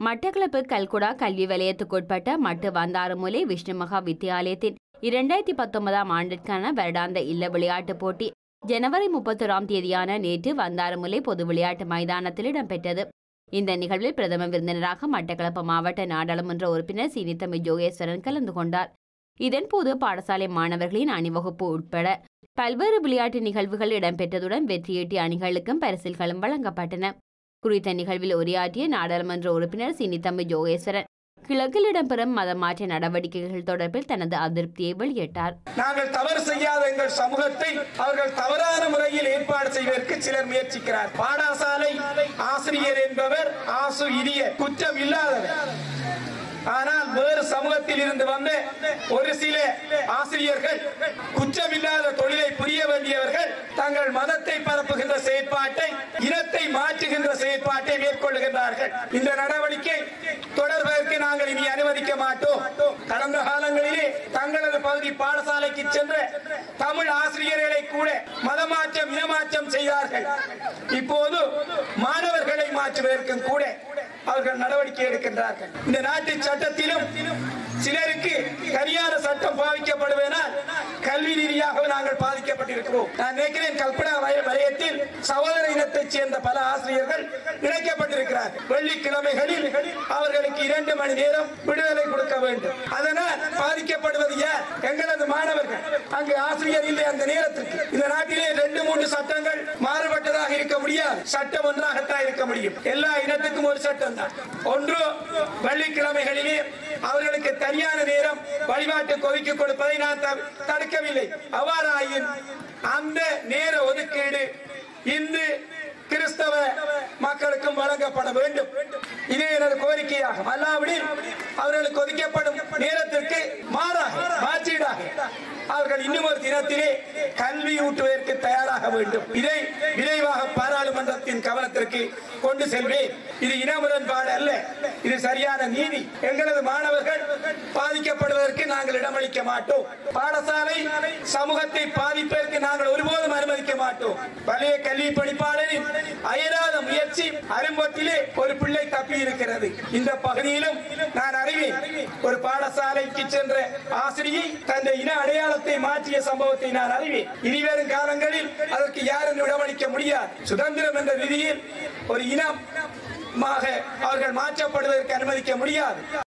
மட்டக்களப்பு கல்குடா கல்வி வலயத்துக்குட்பட்ட மட்டு வந்தாறுமூலை விஷ்ணுமகா வித்தியாலயத்தின் இரண்டாயிரத்தி பத்தொன்பதாம் ஆண்டிற்கான வருடாந்த இல்ல விளையாட்டுப் போட்டி ஜனவரி முப்பத்தொராம் தேதியான நேற்று வந்தாறுமுலை பொது விளையாட்டு மைதானத்தில் இடம்பெற்றது இந்த நிகழ்வில் பிரதம விருந்தினராக மட்டக்களப்பு மாவட்ட நாடாளுமன்ற உறுப்பினர் சீனித்தம்பி ஜோகேஸ்வரன் கலந்து கொண்டார் இதன்போது பாடசாலை மாணவர்களின் அணிவகுப்பு உட்பட பல்வேறு விளையாட்டு நிகழ்வுகள் இடம்பெற்றதுடன் வெற்றியீட்டிய அணிகளுக்கும் பரிசில்களும் வழங்கப்பட்டன குறித்த நிகழ்வில் உரையாற்றிய நாடாளுமன்ற உறுப்பினர் சினித்தம்பி ஜோகேஸ்வரன் கிழக்கில் இடம்பெறும் மதமாற்ற நடவடிக்கைகள் தொடர்பில் தனது அதிருப்தியை வெளியிட்டார் நாங்கள் தவறு செய்யாத எங்கள் சமூகத்தை அவர்கள் தவறான முறையில் ஏற்பாடு செய்வதற்கு சிலர் முயற்சிக்கிறார் பாடசாலை ஆசிரியர் என்பவர் ஆசு இடிய குற்றம் இல்லாதவர் ஆனால் வேறு சமூகத்தில் இருந்து வந்த ஒரு சில ஆசிரியர்கள் குற்றமில்லாத தொழிலை புரிய வேண்டியவர்கள் தங்கள் மதத்தை பரப்புகின்ற செயற்பாட்டை இனத்தை மாற்றுகின்ற செயற்பாட்டை மேற்கொள்ளுகின்றார்கள் இந்த நடவடிக்கை தொடர்வதற்கு நாங்கள் இனி அனுமதிக்க மாட்டோம் கடந்த காலங்களிலே தங்களது பகுதி பாடசாலைக்கு சென்ற தமிழ் ஆசிரியர்களை கூட மதமாற்றம் இனமாற்றம் செய்தார்கள் இப்போது மாணவர்களை மாற்றுவதற்கும் கூட அவர்கள் நடவடிக்கை எடுக்கின்றார்கள் இந்த நாட்டு சட்டத்திலும் சிலருக்கு சரியான சட்டம் பாதிக்கப்படுவதனால் கல்வி ரீதியாக நாங்கள் பாதிக்கப்பட்டிருக்கிறோம் நான் நினைக்கிறேன் கல்பனா வய- வலயத்தில் சகோதர இனத்தைச் சேர்ந்த பல ஆசிரியர்கள் இணைக்கப்பட்டிருக்கிறார்கள் வெள்ளிக்கிழமைகளில் அவர்களுக்கு இரண்டு மணி நேரம் விடுதலை கொடுக்க வேண்டும் அதனால் பாதிக்கப்படுவது யார் எங்களது மாணவர்கள் அங்கு ஆசிரியர் இல்லை அந்த நேரத்துக்கு இந்த நாட்டிலே ரெண்டு மூன்று சட்டங்கள் மாறுபட்டதாக இருக்க முடியாது சட்டம் ஒன்றாகத்தான் இருக்க முடியும் எல்லா இனத்துக்கும் ஒரு சட்டம் தான் ஒன்று வெள்ளிக்கிழமைகளிலே அவர்களுக்கு தனியான நேரம் வழிபாட்டு கொவிக்கு கொடுப்பதை நான் த- தடுக்கவில்லை அவ்வாறாயின் அந்த நேர ஒதுக்கீடு இந்து கிறிஸ்தவ மக்களுக்கும் வழங்கப்பட வேண்டும் இது எனது கோரிக்கையாகும் அல்லாவிடில் அவர்களுக்கு ஒதுக்கப்படும் நேரத்திற்கு மாறாக மாற்றீடாக அவர்கள் இன்னும் ஒரு தினத்திலே கல்வி ஊட்டுவதற்கு தயாராக வேண்டும் இதை விரைவாக பாராளுமன்றத்தின் கவனத்திற்கு கொண்டு செல்வேன் இது இன முரண்பாடு அல்ல இது சரியான நீதி எங்களது மாணவர்கள் பாதிக்கப்படுவதற்கு நாங்கள் இடமளிக்க மாட்டோம் பாடசாலை சமூகத்தை பாதிப்பதற்கு நாங்கள் ஒருபோதும் அனுமதிக்க மாட்டோம் பழைய கல்வி படிப்பாளரின் அயராத முயற்சி அரும்பத்திலே ஒரு பிள்ளை தப்பி இருக்கிறது இந்த பகுதியிலும் நான் அறிவேன் ஒரு பாடசாலைக்கு சென்ற ஆசிரியை தன் இன அடையாளத்தை மாற்றிய சம்பவத்தை நான் அறிவேன் இனிவரும் காலங்களில் அதற்கு யாரும் இடமளிக்க முடியாது சுதந்திரம் என்ற விதியில் ஒரு இனமாக அவர்கள் மாற்றப்படுவதற்கு அனுமதிக்க முடியாது